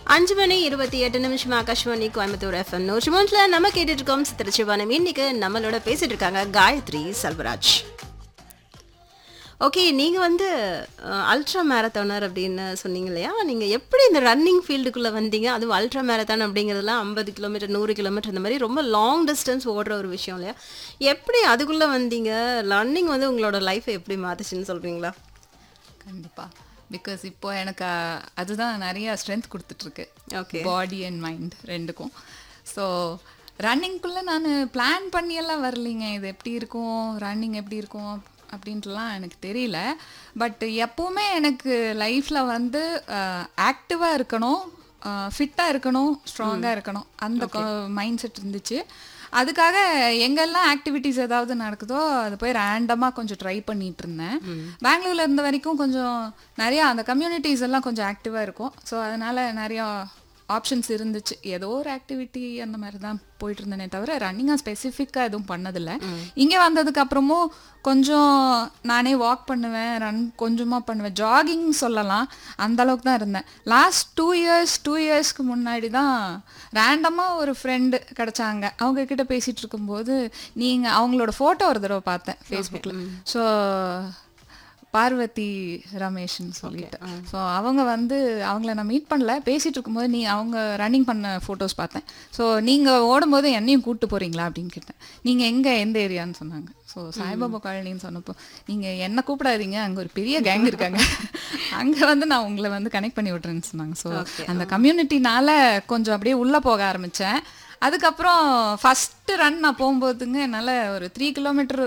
அஞ்சு மணி இருபத்தி எட்டு நிமிஷம் ஆகாஷ்வாணி கோயம்புத்தூர் எஃப்எம் நூற்றி மூன்றில் நம்ம கேட்டுட்டு இருக்கோம் சித்திரச்சிவானம் இன்னைக்கு நம்மளோட பேசிட்டு இருக்காங்க காயத்ரி செல்வராஜ் ஓகே நீங்கள் வந்து அல்ட்ரா மேரத்தானர் அப்படின்னு சொன்னீங்க இல்லையா நீங்கள் எப்படி இந்த ரன்னிங் ஃபீல்டுக்குள்ளே வந்தீங்க அதுவும் அல்ட்ரா மேரத்தான் அப்படிங்கிறதுலாம் ஐம்பது கிலோமீட்டர் நூறு கிலோமீட்டர் இந்த மாதிரி ரொம்ப லாங் டிஸ்டன்ஸ் ஓடுற ஒரு விஷயம் இல்லையா எப்படி அதுக்குள்ளே வந்தீங்க ரன்னிங் வந்து உங்களோட லைஃப்பை எப்படி மாத்துச்சுன்னு சொல்கிறீங்களா கண்டிப்பா பிகாஸ் இப்போ எனக்கு அஹ், அதுதான் நிறைய ஸ்ட்ரென்த் கொடுத்துட்ருக்கு ஓகே பாடி அண்ட் மைண்ட் ரெண்டுக்கும் ஸோ ரன்னிங்குள்ளே நான் பிளான் பண்ணியெல்லாம் வரலைங்க இது எப்படி இருக்கும் ரன்னிங் எப்படி இருக்கும் அப்படின்ட்டுலாம் எனக்கு தெரியல பட் எப்போவுமே எனக்கு லைஃப்பில் வந்து ஆக்டிவாக இருக்கணும் ஃபிட்டாக இருக்கணும் ஸ்ட்ராங்காக இருக்கணும் அந்த மைண்ட் செட் இருந்துச்சு அதுக்காக எங்கெல்லாம் ஆக்டிவிட்டீஸ் ஏதாவது நடக்குதோ அது போய் ரேண்டமாக கொஞ்சம் ட்ரை பண்ணிட்டு இருந்தேன் பெங்களூர்ல இருந்த வரைக்கும் கொஞ்சம் நிறையா அந்த கம்யூனிட்டிஸ் எல்லாம் கொஞ்சம் ஆக்டிவாக இருக்கும் ஸோ அதனால நிறையா ஆப்ஷன்ஸ் இருந்துச்சு ஏதோ ஒரு ஆக்டிவிட்டி அந்த மாதிரி தான் போயிட்டு இருந்தேனே தவிர ரன்னிங்காக ஸ்பெசிஃபிக்காக எதுவும் பண்ணதில்லை இங்கே வந்ததுக்கு அப்புறமும் கொஞ்சம் நானே வாக் பண்ணுவேன் ரன் கொஞ்சமாக பண்ணுவேன் ஜாகிங் சொல்லலாம் அந்த அளவுக்கு தான் இருந்தேன் லாஸ்ட் டூ இயர்ஸ் டூ இயர்ஸ்க்கு முன்னாடி தான் ரேண்டமாக ஒரு ஃப்ரெண்டு கிடச்சாங்க அவங்க கிட்ட பேசிகிட்டு இருக்கும்போது நீங்கள் அவங்களோட ஃபோட்டோ ஒரு தடவை பார்த்தேன் ஃபேஸ்புக்கில் ஸோ பார்வதி ரமேஷ்னு சொல்லிட்டு ஸோ அவங்க வந்து அவங்கள நான் மீட் பண்ணல பேசிட்டு இருக்கும்போது நீ அவங்க ரன்னிங் பண்ண ஃபோட்டோஸ் பார்த்தேன் ஸோ நீங்கள் ஓடும்போது என்னையும் கூப்பிட்டு போறீங்களா அப்படின்னு கேட்டேன் நீங்கள் எங்கே எந்த ஏரியான்னு சொன்னாங்க ஸோ சாய்பாபா காலனின்னு சொன்னப்போ நீங்கள் என்ன கூப்பிடாதீங்க அங்கே ஒரு பெரிய கேங் இருக்காங்க அங்கே வந்து நான் உங்களை வந்து கனெக்ட் பண்ணி விட்றேன்னு சொன்னாங்க ஸோ அந்த கம்யூனிட்டினால கொஞ்சம் அப்படியே உள்ளே போக ஆரம்பித்தேன் அதுக்கப்புறம் ஃபஸ்ட்டு ரன் நான் போகும்போதுங்க என்னால் ஒரு த்ரீ கிலோமீட்டர்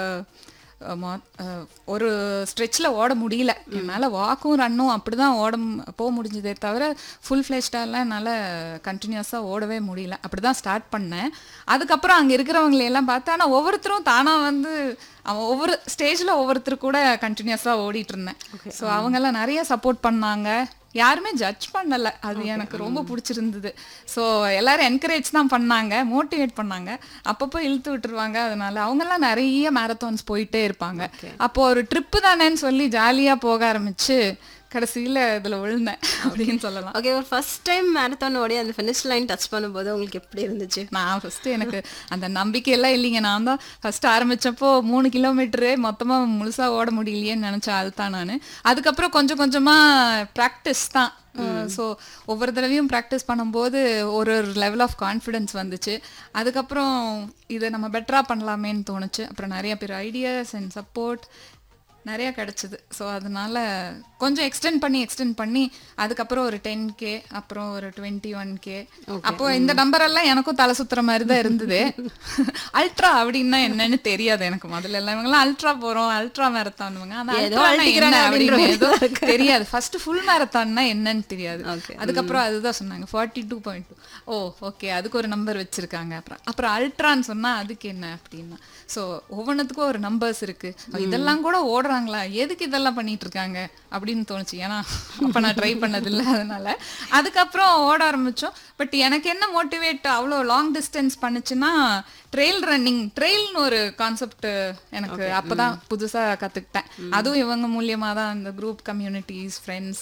ஒரு ஸ்ட்ரெச்சில் ஓட முடியல என்னால் வாக்கும் ரன்னும் அப்படி தான் ஓட மு- போக முடிஞ்சதே தவிர ஃபுல் ஃப்ளெஷ்டாலாம் என்னால் கண்டினியூஸாக ஓடவே முடியல அப்படி தான் ஸ்டார்ட் பண்ணேன் அதுக்கப்புறம் அங்கே இருக்கிறவங்களை எல்லாம் பார்த்து ஆனால் ஒவ்வொருத்தரும் தானாக வந்து அவன் ஒவ்வொரு ஸ்டேஜில் ஒவ்வொருத்தர் கூட கண்டினியூஸாக ஓடிட்டு இருந்தேன் ஸோ அவங்கெல்லாம் நிறைய சப்போர்ட் பண்ணாங்க யாருமே ஜட்ஜ் பண்ணல அது எனக்கு ரொம்ப பிடிச்சிருந்தது ஸோ எல்லாரும் என்கரேஜ் தான் பண்ணாங்க மோட்டிவேட் பண்ணாங்க அப்பப்போ இழுத்து விட்டுருவாங்க அதனால அவங்கெல்லாம் நிறைய மேரத்தான்ஸ் போயிட்டே இருப்பாங்க அப்போ ஒரு ட்ரிப்பு தானேன்னு சொல்லி ஜாலியாக போக ஆரம்பிச்சு கடைசியில் இதில் விழுந்தேன் அப்படின்னு சொல்லலாம் ஓகே ஒரு ஃபர்ஸ்ட் டைம் மேரத்தான் ஓடி அந்த ஃபினிஷ் லைன் டச் பண்ணும்போது உங்களுக்கு எப்படி இருந்துச்சு நான் ஃபஸ்ட்டு எனக்கு அந்த நம்பிக்கையெல்லாம் இல்லைங்க நான் தான் ஃபஸ்ட்டு ஆரம்பிச்சப்போ மூணு கிலோமீட்டரு மொத்தமாக முழுசாக ஓட முடியலையேன்னு நினச்சேன் அதுதான் நான் அதுக்கப்புறம் கொஞ்சம் கொஞ்சமாக ப்ராக்டிஸ் தான் ஸோ ஒவ்வொரு தடவையும் ப்ராக்டிஸ் பண்ணும்போது ஒரு ஒரு லெவல் ஆஃப் கான்ஃபிடென்ஸ் வந்துச்சு அதுக்கப்புறம் இதை நம்ம பெட்டராக பண்ணலாமேன்னு தோணுச்சு அப்புறம் நிறைய பேர் ஐடியாஸ் அண்ட் சப்போர்ட் நிறைய கிடைச்சிது ஸோ அதனால கொஞ்சம் எக்ஸ்டெண்ட் பண்ணி எக்ஸ்டெண்ட் பண்ணி அதுக்கப்புறம் ஒரு டென் கே அப்புறம் ஒரு டுவெண்ட்டி ஒன் கே அப்போ இந்த நம்பர் எல்லாம் எனக்கும் தலை சுத்துற மாதிரி தான் இருந்தது அல்ட்ரா அப்படின்னா என்னன்னு தெரியாது எனக்கு முதல்ல எல்லாம் இவங்கெல்லாம் அல்ட்ரா போறோம் அல்ட்ரா மேரத்தானுவாங்க அந்த ஏதோ அல்ட்ரானா அழட்டிக்கிறாங்க என்ன அப்படின்னு அப்படின்ற ஏதோ தெரியாது ஃபர்ஸ்ட் ஃபுல் மேரத்தான்னா என்னன்னு தெரியாது Okay. அதுக்கப்புறம் அதுதான் சொன்னாங்க forty two point two oh okay அதுக்கு ஒரு நம்பர் வச்சிருக்காங்க அப்புறம் அப்புறம் அல்ட்ரான்னு சொன்னா அதுக்கு என்ன அப்படின்னா ஸோ ஒவ்வொன்றுத்துக்கும் ஒரு நம்பர்ஸ் இருக்கு இதெல்லாம் கூட ஓடுறாங்களா எதுக்கு இதெல்லாம் பண்ணிட்டு இருக்காங்க அப்படின்னு தோணுச்சு ஏன்னா அப்போ நான் ட்ரை பண்ணதில்லை அதனால அதுக்கப்புறம் ஓட ஆரம்பிச்சோம் பட் எனக்கு என்ன மோட்டிவேட் அவ்வளோ லாங் டிஸ்டன்ஸ் பண்ணுச்சுன்னா ட்ரெயில் ரன்னிங் ட்ரெயில்னு ஒரு கான்செப்ட் எனக்கு அப்பதான் புதுசா கத்துக்கிட்டேன் அதுவும் இவங்க மூலியமா தான் அந்த குரூப் கம்யூனிட்டிஸ் ஃப்ரெண்ட்ஸ்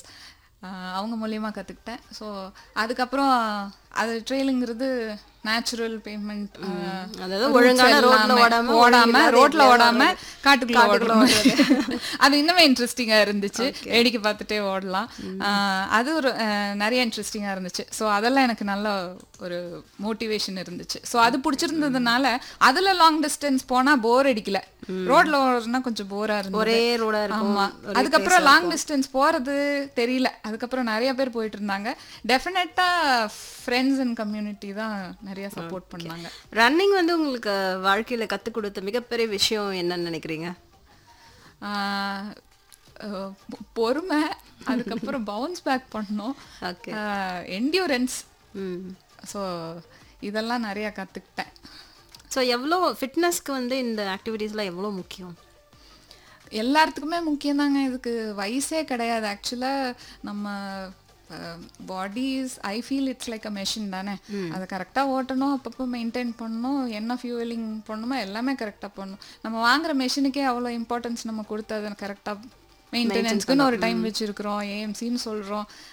அவங்க மூலியமா கத்துக்கிட்டேன் ஸோ அதுக்கப்புறம் அது ட்ரெயிலுங்கிறது நேச்சுரல் பேமெண்ட் அதாவது ஒழுங்கான ரோட்ல ஓடாம, ஓடாம ஒழுங்கில்லாத ரோட்ல எப்படியாவது ஓடாம ஓடுறது. காட்டுக்குள்ள காட்டுக்குள்ள ஓடுறது அது இன்னுமே இன்ட்ரெஸ்டிங்கா இருந்துச்சு வேடிக்கை பார்த்துட்டே ஓடலாம் ஆஹ் அது ஒரு அஹ், நிறைய இன்ட்ரெஸ்டிங்கா இருந்துச்சு ஸோ அதெல்லாம் எனக்கு நல்ல ஒரு மோட்டிவேஷன் இருந்துச்சு ஸோ அது பிடிச்சிருந்ததுனால அதுல லாங் டிஸ்டன்ஸ் போனா போர் அடிக்கல ரோட்ல ஓடுறதுனா கொஞ்சம் போரா இருந்தது ஒரே ரோடா இருக்கும் ஆமா ஒரே அதுக்கப்புறம் லாங் டிஸ்டன்ஸ் போறது தெரியல அதுக்கப்புறம் நிறைய பேர் போயிட்டு இருந்தாங்க டெஃபினட்டா ஃப்ரெண்ட்ஸ் அண்ட் கம்யூனிட்டி தான் நிறைய சப்போர்ட் பண்ணாங்க ரன்னிங் வந்து உங்களுக்கு வாழ்க்கையில கத்துக் கொடுத்த மிகப்பெரிய விஷயம் என்னன்னு நினைக்கிறீங்க ஆஹ் அஹ் பொ- பொறுமை அதுக்கப்புறம் பவுன்ஸ் பேக் பண்ணணும் ஓகே என்டியூரன்ஸ் ம் ஸோ இதெல்லாம் நிறைய கற்றுக்கிட்டேன் ஸோ எவ்வளோ ஃபிட்னஸ்க்கு வந்து இந்த ஆக்டிவிட்டீஸ்லாம் எவ்வளோ முக்கியம் எல்லாத்துக்குமே முக்கியம்தாங்க இதுக்கு வயசே கிடையாது ஆக்சுவலாக நம்ம bodies I feel it's like a machine தானே அதை கரெக்டாக ஓட்டணும் அப்பப்போ மெயின்டைன் பண்ணணும் என்ன ஃபியூவலிங் பண்ணணுமோ எல்லாமே கரெக்டாக பண்ணணும் நம்ம வாங்குற மெஷினுக்கே அவ்வளோ இம்பார்ட்டன்ஸ் நம்ம கொடுத்து அதை கரெக்டாக மெயின்டெனன்ஸ்க்குன்னு ஒரு டைம் வச்சிருக்கிறோம் ஏஎம்சின்னு சொல்கிறோம்